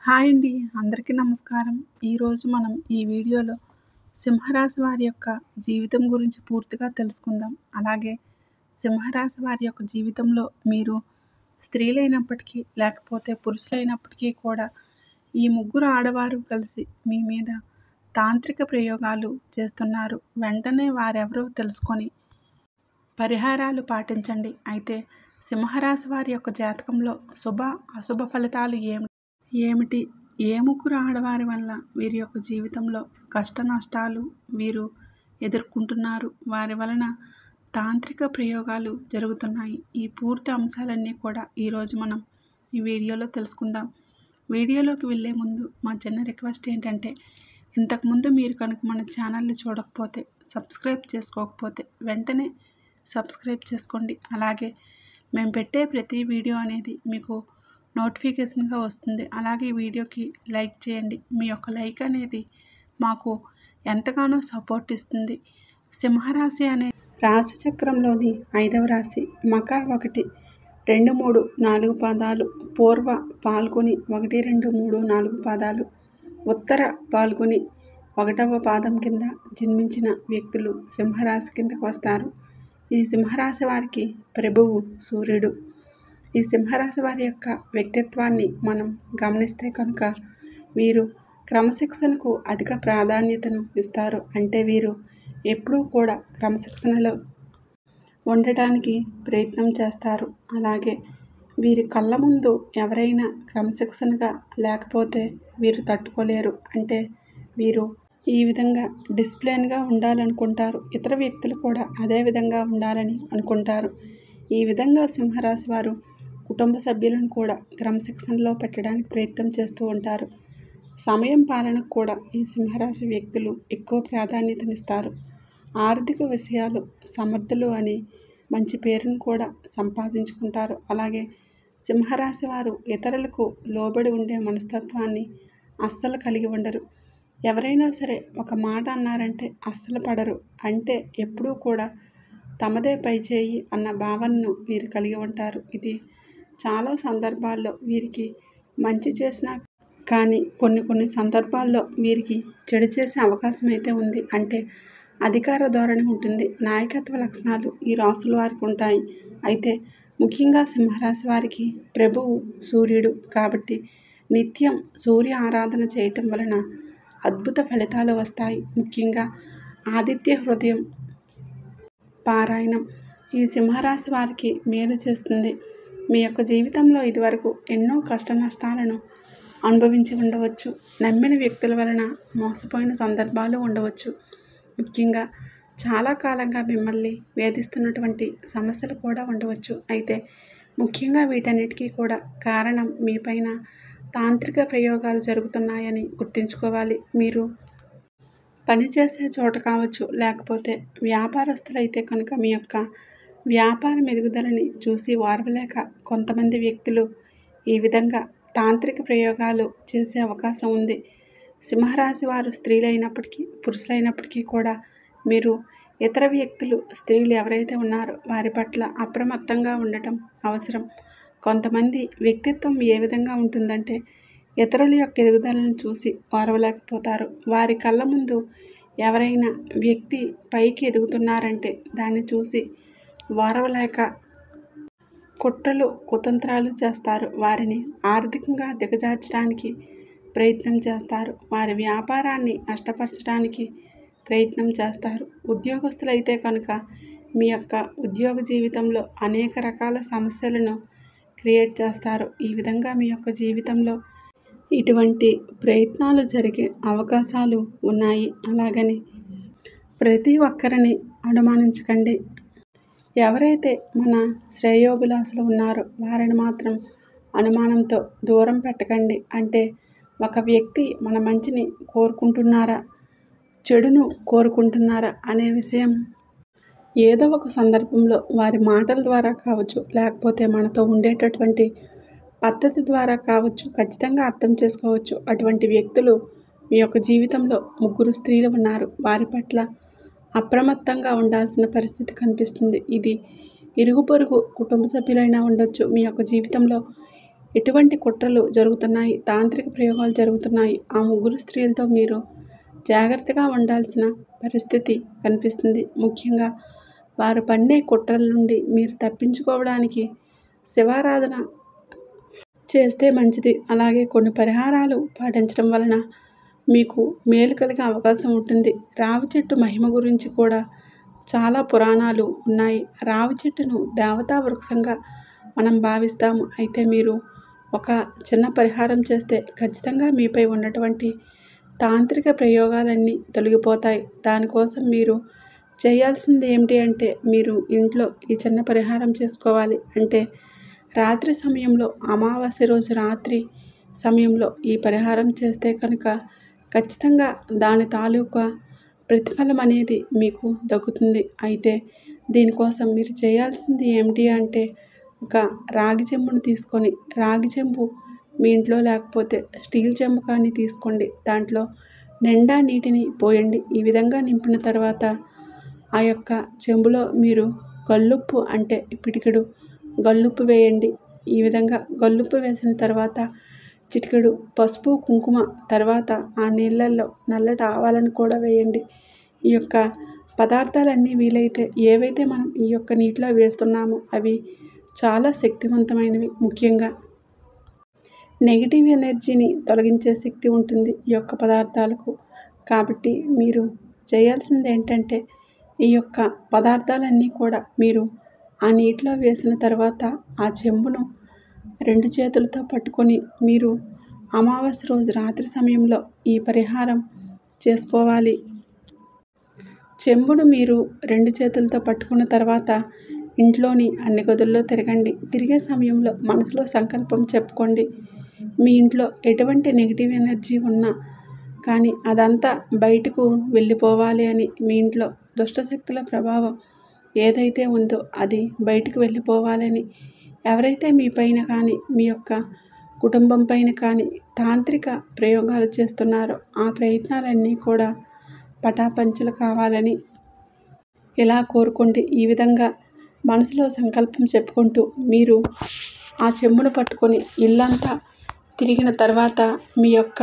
hi అండి అందరికీ నమస్కారం ఈరోజు మనం ఈ వీడియోలో సింహరాశి వారి యొక్క జీవితం గురించి పూర్తిగా తెలుసుకుందాం అలాగే సింహరాశి వారి యొక్క జీవితంలో మీరు స్త్రీలైనప్పటికీ లేకపోతే పురుషులైనప్పటికీ కూడా ఈ ముగ్గురు ఆడవారు కలిసి మీ మీద తాంత్రిక ప్రయోగాలు చేస్తున్నారు వెంటనే వారెవరో తెలుసుకొని పరిహారాలు పాటించండి అయితే సింహరాశి వారి యొక్క జాతకంలో శుభ అశుభ ఫలితాలు ఏమి ఏమిటి ఏ ముగ్గురు ఆడవారి వల్ల వీరి యొక్క జీవితంలో కష్ట నష్టాలు వీరు ఎదుర్కొంటున్నారు వారి వలన తాంత్రిక ప్రయోగాలు జరుగుతున్నాయి ఈ పూర్తి అంశాలన్నీ కూడా ఈరోజు మనం ఈ వీడియోలో తెలుసుకుందాం వీడియోలోకి వెళ్ళే ముందు మా చిన్న రిక్వెస్ట్ ఏంటంటే ఇంతకుముందు మీరు కనుక మన ఛానల్ని చూడకపోతే సబ్స్క్రైబ్ చేసుకోకపోతే వెంటనే సబ్స్క్రైబ్ చేసుకోండి అలాగే మేము పెట్టే ప్రతి వీడియో అనేది మీకు నోటిఫికేషన్గా వస్తుంది అలాగే ఈ వీడియోకి లైక్ చేయండి మీ యొక్క లైక్ అనేది మాకు ఎంతగానో సపోర్ట్ ఇస్తుంది సింహరాశి అనే రాశి చక్రంలోని ఐదవ రాశి మక ఒకటి రెండు మూడు నాలుగు పాదాలు పూర్వ పాల్గొని ఒకటి రెండు మూడు నాలుగు పాదాలు ఉత్తర పాల్గొని ఒకటవ పాదం కింద జన్మించిన వ్యక్తులు సింహరాశి కిందకు వస్తారు ఈ సింహరాశి వారికి ప్రభువు సూర్యుడు ఈ సింహరాశి వారి యొక్క వ్యక్తిత్వాన్ని మనం గమనిస్తే కనుక వీరు క్రమశిక్షణకు అధిక ప్రాధాన్యతను ఇస్తారు అంటే వీరు ఎప్పుడూ కూడా క్రమశిక్షణలో ఉండటానికి ప్రయత్నం చేస్తారు అలాగే వీరి కళ్ళ ముందు ఎవరైనా క్రమశిక్షణగా లేకపోతే వీరు తట్టుకోలేరు అంటే వీరు ఈ విధంగా డిసిప్లిన్గా ఉండాలనుకుంటారు ఇతర వ్యక్తులు కూడా అదే విధంగా ఉండాలని అనుకుంటారు ఈ విధంగా సింహరాశి వారు కుటుంబ సభ్యులను కూడా క్రమశిక్షణలో పెట్టడానికి ప్రయత్నం చేస్తూ ఉంటారు సమయం పాలనకు కూడా ఈ సింహరాశి వ్యక్తులు ఎక్కువ ప్రాధాన్యతనిస్తారు ఆర్థిక విషయాలు సమర్థులు అని మంచి పేరును కూడా సంపాదించుకుంటారు అలాగే సింహరాశి వారు ఇతరులకు లోబడి ఉండే మనస్తత్వాన్ని అస్సలు కలిగి ఉండరు ఎవరైనా సరే ఒక మాట అన్నారంటే అస్సలు పడరు అంటే ఎప్పుడూ కూడా తమదే పై చేయి అన్న భావనను వీరు కలిగి ఉంటారు ఇది చాలా సందర్భాల్లో వీరికి మంచి చేసినా కానీ కొన్ని కొన్ని సందర్భాల్లో వీరికి చెడు చేసే అవకాశం అయితే ఉంది అంటే అధికార ధోరణి ఉంటుంది నాయకత్వ లక్షణాలు ఈ రాసుల వారికి ఉంటాయి అయితే ముఖ్యంగా సింహరాశి వారికి ప్రభువు సూర్యుడు కాబట్టి నిత్యం సూర్య ఆరాధన చేయటం వలన అద్భుత ఫలితాలు వస్తాయి ముఖ్యంగా ఆదిత్య హృదయం పారాయణం ఈ సింహరాశి వారికి మేలు చేస్తుంది మీ యొక్క జీవితంలో ఇదివరకు ఎన్నో కష్ట నష్టాలను అనుభవించి ఉండవచ్చు నమ్మిన వ్యక్తుల వలన మోసపోయిన సందర్భాలు ఉండవచ్చు ముఖ్యంగా చాలా కాలంగా మిమ్మల్ని వేధిస్తున్నటువంటి సమస్యలు కూడా ఉండవచ్చు అయితే ముఖ్యంగా వీటన్నిటికీ కూడా కారణం మీపైన తాంత్రిక ప్రయోగాలు జరుగుతున్నాయని గుర్తుంచుకోవాలి మీరు పనిచేసే చోట కావచ్చు లేకపోతే వ్యాపారస్తులైతే కనుక మీ యొక్క వ్యాపార ఎదుగుదలని చూసి వారవలేక కొంతమంది వ్యక్తులు ఈ విధంగా తాంత్రిక ప్రయోగాలు చేసే అవకాశం ఉంది సింహరాశి వారు స్త్రీలైనప్పటికీ పురుషులైనప్పటికీ కూడా మీరు ఇతర వ్యక్తులు స్త్రీలు ఎవరైతే ఉన్నారో వారి పట్ల అప్రమత్తంగా ఉండటం అవసరం కొంతమంది వ్యక్తిత్వం ఏ విధంగా ఉంటుందంటే ఇతరుల యొక్క ఎదుగుదలను చూసి ఓరవలేకపోతారు వారి కళ్ళ ముందు ఎవరైనా వ్యక్తి పైకి ఎదుగుతున్నారంటే దాన్ని చూసి ఓరవలేక కుట్రలు కుతంత్రాలు చేస్తారు వారిని ఆర్థికంగా దిగజార్చడానికి ప్రయత్నం చేస్తారు వారి వ్యాపారాన్ని నష్టపరచడానికి ప్రయత్నం చేస్తారు ఉద్యోగస్తులైతే కనుక మీ యొక్క ఉద్యోగ జీవితంలో అనేక రకాల సమస్యలను క్రియేట్ చేస్తారు ఈ విధంగా మీ యొక్క జీవితంలో ఇటువంటి ప్రయత్నాలు జరిగే అవకాశాలు ఉన్నాయి అలాగని ప్రతి ఒక్కరిని అనుమానించకండి ఎవరైతే మన శ్రేయోభిలాసులు ఉన్నారో వారిని మాత్రం అనుమానంతో దూరం పెట్టకండి అంటే ఒక వ్యక్తి మన మంచిని కోరుకుంటున్నారా చెడును కోరుకుంటున్నారా అనే విషయం ఏదో ఒక సందర్భంలో వారి మాటల ద్వారా కావచ్చు లేకపోతే మనతో ఉండేటటువంటి పద్ధతి ద్వారా కావచ్చు ఖచ్చితంగా అర్థం చేసుకోవచ్చు అటువంటి వ్యక్తులు మీ యొక్క జీవితంలో ముగ్గురు స్త్రీలు ఉన్నారు వారి పట్ల అప్రమత్తంగా ఉండాల్సిన పరిస్థితి కనిపిస్తుంది ఇది ఇరుగు పొరుగు కుటుంబ సభ్యులైనా ఉండొచ్చు మీ యొక్క జీవితంలో ఎటువంటి కుట్రలు జరుగుతున్నాయి తాంత్రిక ప్రయోగాలు జరుగుతున్నాయి ఆ ముగ్గురు స్త్రీలతో మీరు జాగ్రత్తగా ఉండాల్సిన పరిస్థితి కనిపిస్తుంది ముఖ్యంగా వారు పన్నే కుట్రల నుండి మీరు తప్పించుకోవడానికి శివారాధన చేస్తే మంచిది అలాగే కొన్ని పరిహారాలు పాటించడం వలన మీకు మేలు కలిగే అవకాశం ఉంటుంది రావి చెట్టు మహిమ గురించి కూడా చాలా పురాణాలు ఉన్నాయి రావి చెట్టును దేవతా వృక్షంగా మనం భావిస్తాము అయితే మీరు ఒక చిన్న పరిహారం చేస్తే ఖచ్చితంగా మీపై ఉన్నటువంటి తాంత్రిక ప్రయోగాలన్నీ తొలగిపోతాయి దానికోసం మీరు చేయాల్సింది ఏమిటి అంటే మీరు ఇంట్లో ఈ చిన్న పరిహారం చేసుకోవాలి అంటే రాత్రి సమయంలో అమావాస్య రోజు రాత్రి సమయంలో ఈ పరిహారం చేస్తే కనుక ఖచ్చితంగా దాని తాలూకా ప్రతిఫలం అనేది మీకు దక్కుతుంది అయితే దీనికోసం మీరు చేయాల్సింది ఏమిటి అంటే ఒక రాగి చెంబును తీసుకొని రాగి చెంబు మీ ఇంట్లో లేకపోతే స్టీల్ చెంబు కానీ తీసుకోండి దాంట్లో నిండా నీటిని పోయండి ఈ విధంగా నింపిన తర్వాత ఆ యొక్క చెంబులో మీరు గల్లుప్పు అంటే పిడికెడు గల్లుప్పు వేయండి ఈ విధంగా గల్లుప్పు వేసిన తర్వాత చిటికెడు పసుపు కుంకుమ తర్వాత ఆ నీళ్ళల్లో నల్లటి ఆవాలను కూడా వేయండి ఈ యొక్క పదార్థాలన్నీ వీలైతే ఏవైతే మనం ఈ యొక్క నీటిలో వేస్తున్నామో అవి చాలా శక్తివంతమైనవి ముఖ్యంగా నెగిటివ్ ఎనర్జీని తొలగించే శక్తి ఉంటుంది ఈ యొక్క పదార్థాలకు కాబట్టి మీరు చేయాల్సింది ఏంటంటే ఈ యొక్క పదార్థాలన్నీ కూడా మీరు ఆ నీటిలో వేసిన తర్వాత ఆ చెంబును రెండు చేతులతో పట్టుకొని మీరు అమావాస్య రోజు రాత్రి సమయంలో ఈ పరిహారం చేసుకోవాలి చెంబును మీరు రెండు చేతులతో పట్టుకున్న తర్వాత ఇంట్లోని అన్ని గదుల్లో తిరగండి తిరిగే సమయంలో మనసులో సంకల్పం చెప్పుకోండి మీ ఇంట్లో ఎటువంటి నెగిటివ్ ఎనర్జీ ఉన్నా కానీ అదంతా బయటకు వెళ్ళిపోవాలి అని మీ ఇంట్లో దుష్టశక్తుల ప్రభావం ఏదైతే ఉందో అది బయటకు వెళ్ళిపోవాలని ఎవరైతే మీ పైన కానీ మీ యొక్క కుటుంబం పైన కానీ తాంత్రిక ప్రయోగాలు చేస్తున్నారో ఆ ప్రయత్నాలన్నీ కూడా పటాపంచలు కావాలని ఇలా కోరుకోండి ఈ విధంగా మనసులో సంకల్పం చెప్పుకుంటూ మీరు ఆ చెంబును పట్టుకొని ఇల్లంతా తిరిగిన తర్వాత మీ యొక్క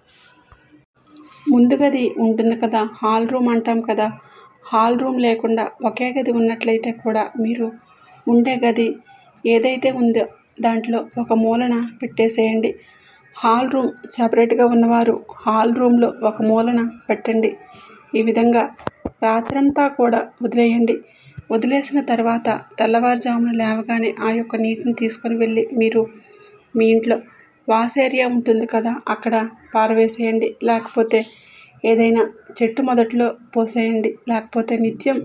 ముందు గది ఉంటుంది కదా హాల్ రూమ్ అంటాం కదా హాల్ రూమ్ లేకుండా ఒకే గది ఉన్నట్లయితే కూడా మీరు ఉండే గది ఏదైతే ఉందో దాంట్లో ఒక మూలన పెట్టేసేయండి హాల్ రూమ్ సపరేట్గా ఉన్నవారు హాల్ రూమ్లో ఒక మూలన పెట్టండి ఈ విధంగా రాత్రంతా కూడా వదిలేయండి వదిలేసిన తర్వాత తెల్లవారుజామున లేవగానే ఆ యొక్క నీటిని తీసుకొని వెళ్ళి మీరు మీ ఇంట్లో వాస్ ఏరియా ఉంటుంది కదా అక్కడ పారవేసేయండి లేకపోతే ఏదైనా చెట్టు మొదట్లో పోసేయండి లేకపోతే నిత్యం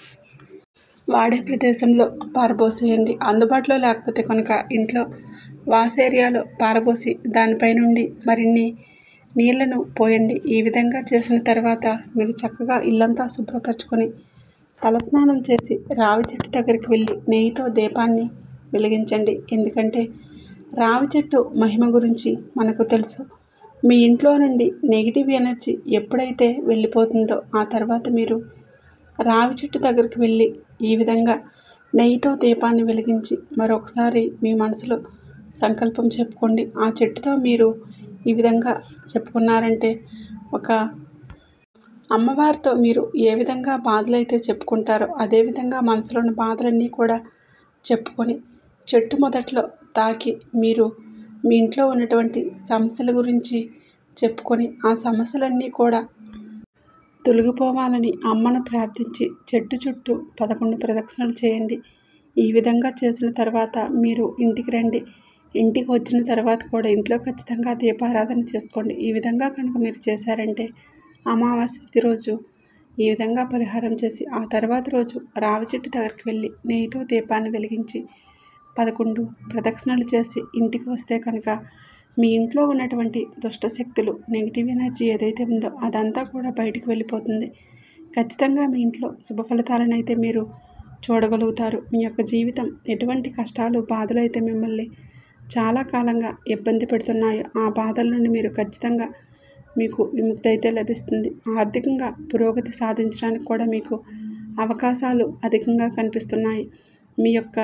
వాడే ప్రదేశంలో పారబోసేయండి అందుబాటులో లేకపోతే కనుక ఇంట్లో వాస్ ఏరియాలో పారబోసి దానిపై నుండి మరిన్ని నీళ్లను పోయండి ఈ విధంగా చేసిన తర్వాత మీరు చక్కగా ఇల్లంతా శుభ్రపరచుకొని తలస్నానం చేసి రావి చెట్టు దగ్గరికి వెళ్ళి నెయ్యితో దీపాన్ని వెలిగించండి ఎందుకంటే రావి చెట్టు మహిమ గురించి మనకు తెలుసు మీ ఇంట్లో నుండి నెగిటివ్ ఎనర్జీ ఎప్పుడైతే వెళ్ళిపోతుందో ఆ తర్వాత మీరు రావి చెట్టు దగ్గరికి వెళ్ళి ఈ విధంగా నెయ్యితో దీపాన్ని వెలిగించి మరొకసారి మీ మనసులో సంకల్పం చెప్పుకోండి ఆ చెట్టుతో మీరు ఈ విధంగా చెప్పుకున్నారంటే ఒక అమ్మవారితో మీరు ఏ విధంగా బాధలైతే చెప్పుకుంటారో అదేవిధంగా మనసులోని బాధలన్నీ కూడా చెప్పుకొని చెట్టు మొదట్లో తాకి మీరు మీ ఇంట్లో ఉన్నటువంటి సమస్యల గురించి చెప్పుకొని ఆ సమస్యలన్నీ కూడా తొలగిపోవాలని అమ్మను ప్రార్థించి చెట్టు చుట్టూ పదకొండు ప్రదక్షిణలు చేయండి ఈ విధంగా చేసిన తర్వాత మీరు ఇంటికి రండి ఇంటికి వచ్చిన తర్వాత కూడా ఇంట్లో ఖచ్చితంగా దీపారాధన చేసుకోండి ఈ విధంగా కనుక మీరు చేశారంటే అమావాస్య తిథి రోజు ఈ విధంగా పరిహారం చేసి ఆ తర్వాత రోజు రావి చెట్టు దగ్గరికి వెళ్ళి నెయ్యితో దీపాన్ని వెలిగించి పదకొండు ప్రదక్షిణలు చేసి ఇంటికి వస్తే కనుక మీ ఇంట్లో ఉన్నటువంటి దుష్ట శక్తులు నెగిటివ్ ఎనర్జీ ఏదైతే ఉందో అదంతా కూడా బయటికి వెళ్ళిపోతుంది ఖచ్చితంగా మీ ఇంట్లో శుభ ఫలితాలను అయితే మీరు చూడగలుగుతారు మీ యొక్క జీవితం ఎటువంటి కష్టాలు బాధలు అయితే మిమ్మల్ని చాలా కాలంగా ఇబ్బంది పెడుతున్నాయో ఆ బాధల నుండి మీరు ఖచ్చితంగా మీకు విముక్తి అయితే లభిస్తుంది ఆర్థికంగా పురోగతి సాధించడానికి కూడా మీకు అవకాశాలు అధికంగా కనిపిస్తున్నాయి మీ యొక్క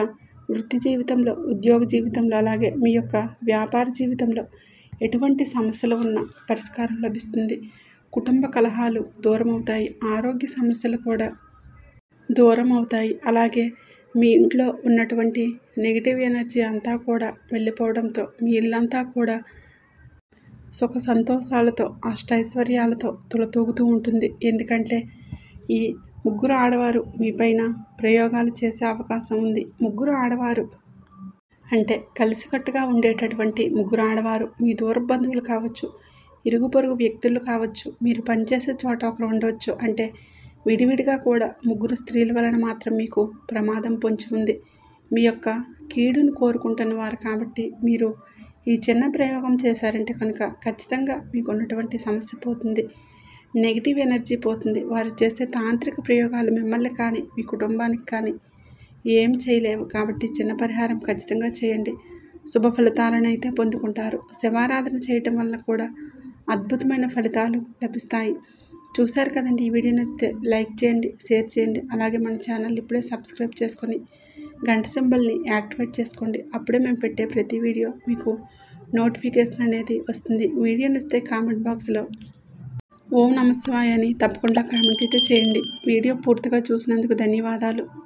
వృత్తి జీవితంలో ఉద్యోగ జీవితంలో అలాగే మీ యొక్క వ్యాపార జీవితంలో ఎటువంటి సమస్యలు ఉన్నా పరిష్కారం లభిస్తుంది కుటుంబ కలహాలు దూరం అవుతాయి ఆరోగ్య సమస్యలు కూడా దూరం అవుతాయి అలాగే మీ ఇంట్లో ఉన్నటువంటి నెగిటివ్ ఎనర్జీ అంతా కూడా వెళ్ళిపోవడంతో మీ ఇల్లంతా కూడా సుఖ సంతోషాలతో అష్టైశ్వర్యాలతో తులతూగుతూ ఉంటుంది ఎందుకంటే ఈ ముగ్గురు ఆడవారు మీపైన ప్రయోగాలు చేసే అవకాశం ఉంది ముగ్గురు ఆడవారు అంటే కలిసికట్టుగా ఉండేటటువంటి ముగ్గురు ఆడవారు మీ దూర బంధువులు కావచ్చు ఇరుగు పొరుగు వ్యక్తులు కావచ్చు మీరు పనిచేసే చోట ఒకరు ఉండవచ్చు అంటే విడివిడిగా కూడా ముగ్గురు స్త్రీల వలన మాత్రం మీకు ప్రమాదం పొంచి ఉంది మీ యొక్క కీడును కోరుకుంటున్న వారు కాబట్టి మీరు ఈ చిన్న ప్రయోగం చేశారంటే కనుక ఖచ్చితంగా మీకు ఉన్నటువంటి సమస్య పోతుంది నెగిటివ్ ఎనర్జీ పోతుంది వారు చేసే తాంత్రిక ప్రయోగాలు మిమ్మల్ని కానీ మీ కుటుంబానికి కానీ ఏం చేయలేవు కాబట్టి చిన్న పరిహారం ఖచ్చితంగా చేయండి శుభ ఫలితాలను అయితే పొందుకుంటారు శివారాధన చేయటం వల్ల కూడా అద్భుతమైన ఫలితాలు లభిస్తాయి చూశారు కదండి ఈ వీడియో నచ్చితే లైక్ చేయండి షేర్ చేయండి అలాగే మన ఛానల్ ఇప్పుడే సబ్స్క్రైబ్ చేసుకొని గంట సింబల్ని యాక్టివేట్ చేసుకోండి అప్పుడే మేము పెట్టే ప్రతి వీడియో మీకు నోటిఫికేషన్ అనేది వస్తుంది వీడియో నచ్చితే కామెంట్ బాక్స్లో ఓం నమస్వాయ అని తప్పకుండా కామెంట్ అయితే చేయండి వీడియో పూర్తిగా చూసినందుకు ధన్యవాదాలు